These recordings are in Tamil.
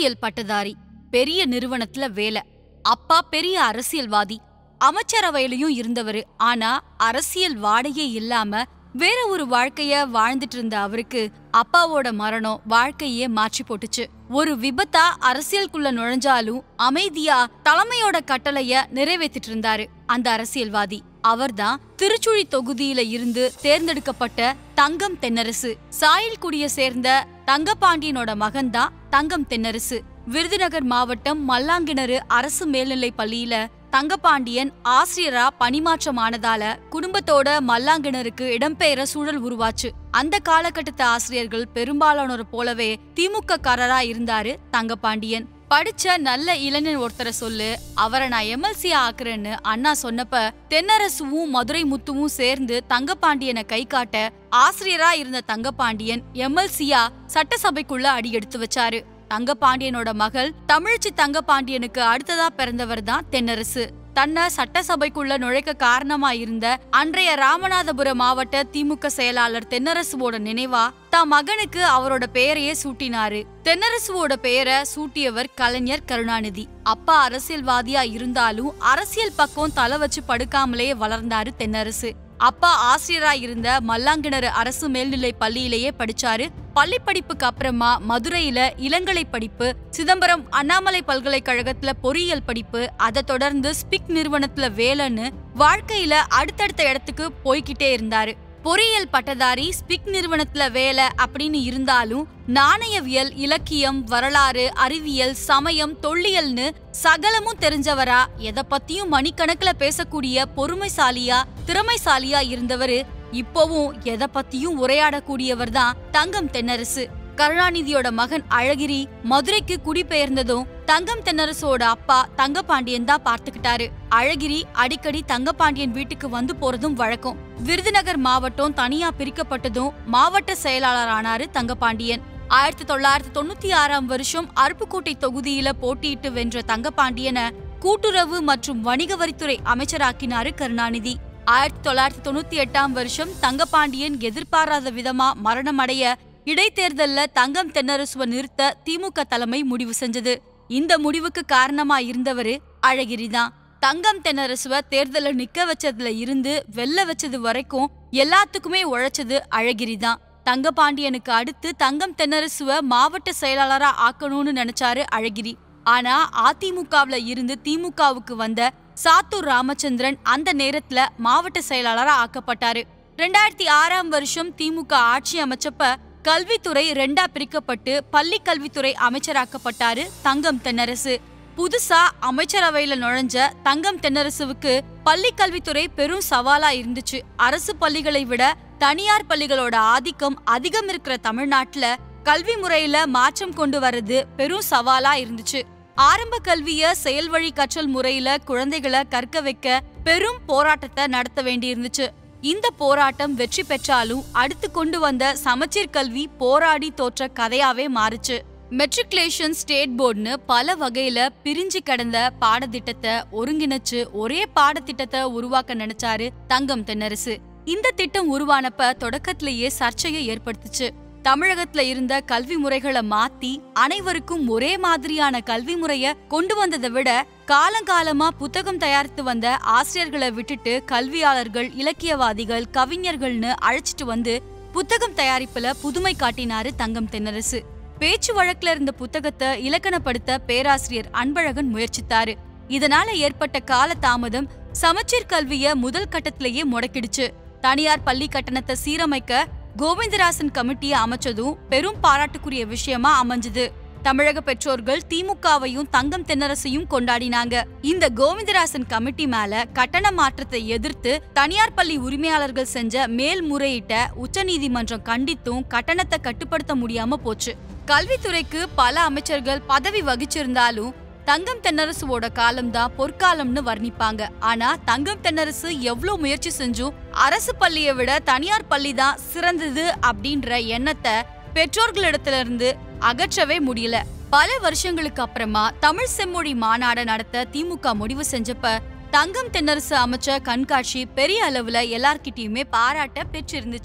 பொறியியல் பட்டதாரி பெரிய நிறுவனத்துல வேலை அப்பா பெரிய அரசியல்வாதி அமைச்சரவையிலயும் இருந்தவரு ஆனா அரசியல் வாடையே இல்லாம வேற ஒரு வாழ்க்கைய வாழ்ந்துட்டு இருந்த அவருக்கு அப்பாவோட மரணம் வாழ்க்கையே மாற்றி போட்டுச்சு ஒரு விபத்தா அரசியலுக்குள்ள நுழைஞ்சாலும் அமைதியா தலைமையோட கட்டளைய நிறைவேத்திட்டு இருந்தாரு அந்த அரசியல்வாதி அவர்தான் திருச்சுழி தொகுதியில இருந்து தேர்ந்தெடுக்கப்பட்ட தங்கம் தென்னரசு சாயல்குடிய சேர்ந்த தங்கபாண்டியனோட மகன்தான் தங்கம் தென்னரசு விருதுநகர் மாவட்டம் மல்லாங்கிணறு அரசு மேல்நிலைப் பள்ளியில தங்கபாண்டியன் ஆசிரியரா பணிமாற்றமானதால குடும்பத்தோட மல்லாங்கிணருக்கு இடம்பெயர சூழல் உருவாச்சு அந்த காலகட்டத்து ஆசிரியர்கள் பெரும்பாலானோர் போலவே திமுக காரரா இருந்தாரு தங்கபாண்டியன் படிச்ச நல்ல இளைஞன் ஒருத்தரை சொல்லு அவரை நான் எம்எல்சி ஆக்குறேன்னு அண்ணா சொன்னப்ப தென்னரசுவும் மதுரை முத்துவும் சேர்ந்து தங்கபாண்டியனை கை காட்ட ஆசிரியரா இருந்த தங்கபாண்டியன் எம்எல்சியா சட்டசபைக்குள்ள அடி எடுத்து வச்சாரு தங்கபாண்டியனோட மகள் தமிழ்ச்சி தங்கபாண்டியனுக்கு அடுத்ததா பிறந்தவர் தான் தென்னரசு தன்னை சட்டசபைக்குள்ள நுழைக்க காரணமா இருந்த அன்றைய ராமநாதபுரம் மாவட்ட திமுக செயலாளர் தென்னரசுவோட நினைவா தான் மகனுக்கு அவரோட பெயரையே சூட்டினாரு தென்னரசுவோட பெயரை சூட்டியவர் கலைஞர் கருணாநிதி அப்பா அரசியல்வாதியா இருந்தாலும் அரசியல் பக்கம் தலை வச்சு படுக்காமலே வளர்ந்தாரு தென்னரசு அப்பா ஆசிரியரா இருந்த மல்லாங்கிணறு அரசு மேல்நிலை பள்ளியிலேயே படிச்சாரு பள்ளி படிப்புக்கு அப்புறமா மதுரையில இளங்கலை படிப்பு சிதம்பரம் அண்ணாமலை பல்கலைக்கழகத்துல பொறியியல் படிப்பு அதை தொடர்ந்து ஸ்பிக் நிறுவனத்துல வேலைன்னு வாழ்க்கையில அடுத்தடுத்த இடத்துக்கு போய்கிட்டே இருந்தாரு பொறியியல் பட்டதாரி ஸ்பிக் நிறுவனத்துல வேலை அப்படின்னு இருந்தாலும் நாணயவியல் இலக்கியம் வரலாறு அறிவியல் சமயம் தொல்லியல்னு சகலமும் தெரிஞ்சவரா எதை பத்தியும் மணிக்கணக்குல பேசக்கூடிய பொறுமைசாலியா திறமைசாலியா இருந்தவரு இப்போவும் எதை பத்தியும் உரையாடக்கூடியவர் தான் தங்கம் தென்னரசு கருணாநிதியோட மகன் அழகிரி மதுரைக்கு குடிபெயர்ந்ததும் தங்கம் தென்னரசோட அப்பா தங்கபாண்டியன் தான் பார்த்துக்கிட்டாரு அழகிரி அடிக்கடி தங்கபாண்டியன் வீட்டுக்கு வந்து போறதும் வழக்கம் விருதுநகர் மாவட்டம் தனியா பிரிக்கப்பட்டதும் மாவட்ட செயலாளர் ஆனாரு தங்கபாண்டியன் ஆயிரத்தி தொள்ளாயிரத்தி தொண்ணூத்தி ஆறாம் வருஷம் அருப்புக்கோட்டை தொகுதியில போட்டியிட்டு வென்ற தங்கபாண்டியனை கூட்டுறவு மற்றும் வணிக வரித்துறை அமைச்சராக்கினாரு கருணாநிதி ஆயிரத்தி தொள்ளாயிரத்தி தொண்ணூத்தி எட்டாம் வருஷம் தங்கபாண்டியன் எதிர்பாராத விதமா மரணமடைய இடைத்தேர்தல்ல தங்கம் தென்னரசுவ நிறுத்த திமுக தலைமை முடிவு செஞ்சது இந்த முடிவுக்கு காரணமா இருந்தவரு அழகிரிதான் தங்கம் தென்னரசுவ தேர்தல நிக்க வச்சதுல இருந்து வெல்ல வச்சது வரைக்கும் எல்லாத்துக்குமே உழைச்சது அழகிரிதான் தங்கபாண்டியனுக்கு அடுத்து தங்கம் தென்னரசுவ மாவட்ட செயலாளரா ஆக்கணும்னு நினைச்சாரு அழகிரி ஆனா அதிமுகவுல இருந்து திமுகவுக்கு வந்த சாத்தூர் ராமச்சந்திரன் அந்த நேரத்துல மாவட்ட செயலாளரா ஆக்கப்பட்டாரு ரெண்டாயிரத்தி ஆறாம் வருஷம் திமுக ஆட்சி அமைச்சப்ப கல்வித்துறை ரெண்டா பிரிக்கப்பட்டு பள்ளி கல்வித்துறை அமைச்சராக்கப்பட்டாரு தங்கம் தென்னரசு புதுசா அமைச்சரவையில நுழைஞ்ச தங்கம் தென்னரசுவுக்கு பள்ளி கல்வித்துறை பெரும் சவாலா இருந்துச்சு அரசு பள்ளிகளை விட தனியார் பள்ளிகளோட ஆதிக்கம் அதிகம் இருக்கிற தமிழ்நாட்டுல கல்வி முறையில மாற்றம் கொண்டு வர்றது பெரும் சவாலா இருந்துச்சு ஆரம்ப கல்விய செயல்வழி கற்றல் முறையில குழந்தைகளை கற்க வைக்க பெரும் போராட்டத்தை நடத்த வேண்டியிருந்துச்சு இந்த போராட்டம் வெற்றி பெற்றாலும் அடுத்து கொண்டு வந்த சமச்சீர் கல்வி போராடி தோற்ற கதையாவே மாறுச்சு மெட்ரிகுலேஷன் ஸ்டேட் போர்டுன்னு பல வகையில பிரிஞ்சு கிடந்த பாடத்திட்டத்தை ஒருங்கிணைச்சு ஒரே பாடத்திட்டத்தை உருவாக்க நினைச்சாரு தங்கம் தென்னரசு இந்த திட்டம் உருவானப்ப தொடக்கத்திலேயே சர்ச்சையை ஏற்படுத்துச்சு தமிழகத்துல இருந்த கல்வி முறைகளை மாத்தி அனைவருக்கும் ஒரே மாதிரியான கல்வி முறைய கொண்டு வந்ததை விட காலங்காலமா புத்தகம் தயாரித்து வந்த ஆசிரியர்களை விட்டுட்டு கல்வியாளர்கள் இலக்கியவாதிகள் கவிஞர்கள்னு அழைச்சிட்டு வந்து புத்தகம் தயாரிப்புல புதுமை காட்டினாரு தங்கம் தென்னரசு பேச்சு வழக்குல இருந்த புத்தகத்தை இலக்கணப்படுத்த பேராசிரியர் அன்பழகன் முயற்சித்தாரு இதனால ஏற்பட்ட கால தாமதம் சமச்சீர் கல்விய முதல் கட்டத்திலேயே முடக்கிடுச்சு தனியார் பள்ளி கட்டணத்தை சீரமைக்க கோவிந்தராசன் கமிட்டியை அமைச்சதும் பெரும் பாராட்டுக்குரிய விஷயமா அமைஞ்சது தமிழக பெற்றோர்கள் திமுகவையும் தங்கம் தென்னரசையும் கொண்டாடினாங்க இந்த கோவிந்தராசன் கமிட்டி மேல கட்டண மாற்றத்தை எதிர்த்து தனியார் பள்ளி உரிமையாளர்கள் செஞ்ச மேல்முறையீட்ட உச்சநீதிமன்றம் கண்டித்தும் கட்டணத்தை கட்டுப்படுத்த முடியாம போச்சு கல்வித்துறைக்கு பல அமைச்சர்கள் பதவி வகிச்சிருந்தாலும் தங்கம் தென்னரசுவோட காலம்தான் பொற்காலம்னு வர்ணிப்பாங்க ஆனா தங்கம் தென்னரசு எவ்வளவு முயற்சி செஞ்சும் அரசு பள்ளியை விட தனியார் பள்ளி தான் சிறந்தது அப்படின்ற எண்ணத்தை பெற்றோர்களிடத்துல இருந்து அகற்றவே முடியல பல வருஷங்களுக்கு அப்புறமா தமிழ் செம்மொழி மாநாட நடத்த திமுக முடிவு செஞ்சப்ப தங்கம் தென்னரசு அமைச்ச கண்காட்சி பெரிய அளவுல எல்லார்கிட்டயுமே பாராட்ட பெற்றிருந்துச்சு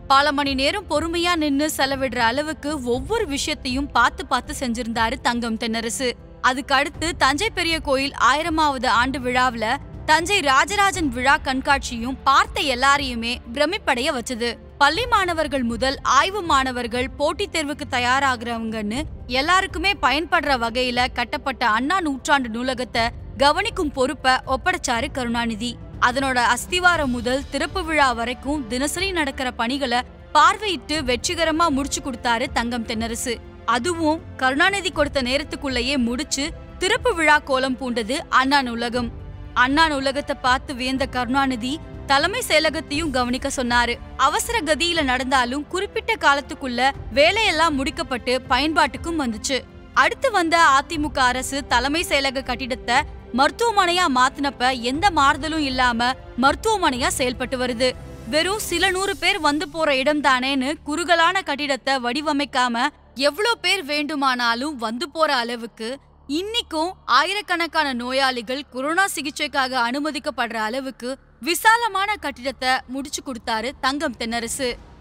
பல மணி நேரம் பொறுமையா நின்னு செலவிடுற அளவுக்கு ஒவ்வொரு விஷயத்தையும் பார்த்து பார்த்து செஞ்சிருந்தாரு தங்கம் தென்னரசு அதுக்கு அடுத்து தஞ்சை பெரிய கோயில் ஆயிரமாவது ஆண்டு விழாவுல தஞ்சை ராஜராஜன் விழா கண்காட்சியும் பார்த்த எல்லாரையுமே பிரமிப்படைய வச்சது பள்ளி மாணவர்கள் முதல் ஆய்வு மாணவர்கள் போட்டித் தேர்வுக்கு தயாராகிறவங்கன்னு எல்லாருக்குமே பயன்படுற வகையில கட்டப்பட்ட அண்ணா நூற்றாண்டு நூலகத்தை கவனிக்கும் பொறுப்ப ஒப்படைச்சாரு கருணாநிதி அதனோட அஸ்திவாரம் முதல் திறப்பு விழா வரைக்கும் தினசரி நடக்கிற பணிகளை பார்வையிட்டு வெற்றிகரமா முடிச்சு கொடுத்தாரு தங்கம் தென்னரசு அதுவும் கருணாநிதி கொடுத்த நேரத்துக்குள்ளேயே முடிச்சு திறப்பு விழா கோலம் பூண்டது அண்ணா நூலகம் அண்ணா நூலகத்தை பார்த்து வியந்த கருணாநிதி தலைமை செயலகத்தையும் கவனிக்க சொன்னாரு அவசர கதியில நடந்தாலும் குறிப்பிட்ட காலத்துக்குள்ள வேலையெல்லாம் முடிக்கப்பட்டு பயன்பாட்டுக்கும் வந்துச்சு அடுத்து வந்த அதிமுக அரசு தலைமை செயலக கட்டிடத்தை மருத்துவமனையா மாத்தினப்ப எந்த மாறுதலும் இல்லாம மருத்துவமனையா செயல்பட்டு வருது வெறும் சில நூறு பேர் வந்து போற இடம் தானேன்னு குறுகலான கட்டிடத்தை வடிவமைக்காம எவ்வளோ பேர் வேண்டுமானாலும் வந்து போற அளவுக்கு இன்னிக்கும் ஆயிரக்கணக்கான நோயாளிகள் கொரோனா சிகிச்சைக்காக அனுமதிக்கப்படுற அளவுக்கு விசாலமான கட்டிடத்தை முடிச்சு கொடுத்தாரு தங்கம் தென்னரசு